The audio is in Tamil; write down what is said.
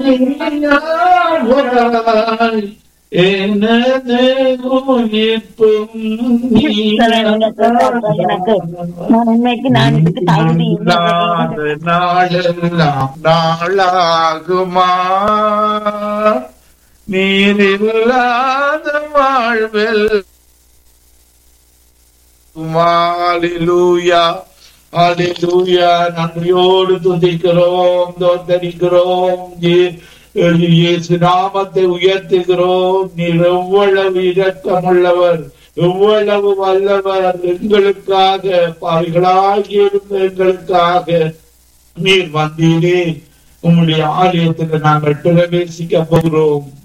நீயாவாய். எனது உயிர்ப்பும் எனக்கு நான் உண்மைக்கு நான் இதுக்கு தகுதி இல்லை. நாடு நாளெல்லாம் நாளாகுமா நீரில்லாத வாழ்வில் ஹalleluya ஹalleluya நன்றியோடு துதிக்கிறோம் தோத்தரிக்கிறோம் இயேசு நாமத்தை உயர்த்துகிறோம் நீர் எவ்வளவு இரக்கமுள்ளவர் எவ்வளவு வல்லவர் எங்களுக்காக பாவிகளாகி இருந்த எங்களுக்காக நீர் வந்தீரே உம்முடைய ஆலயத்தில் நாங்கள் பிரவேசிக்க போகிறோம்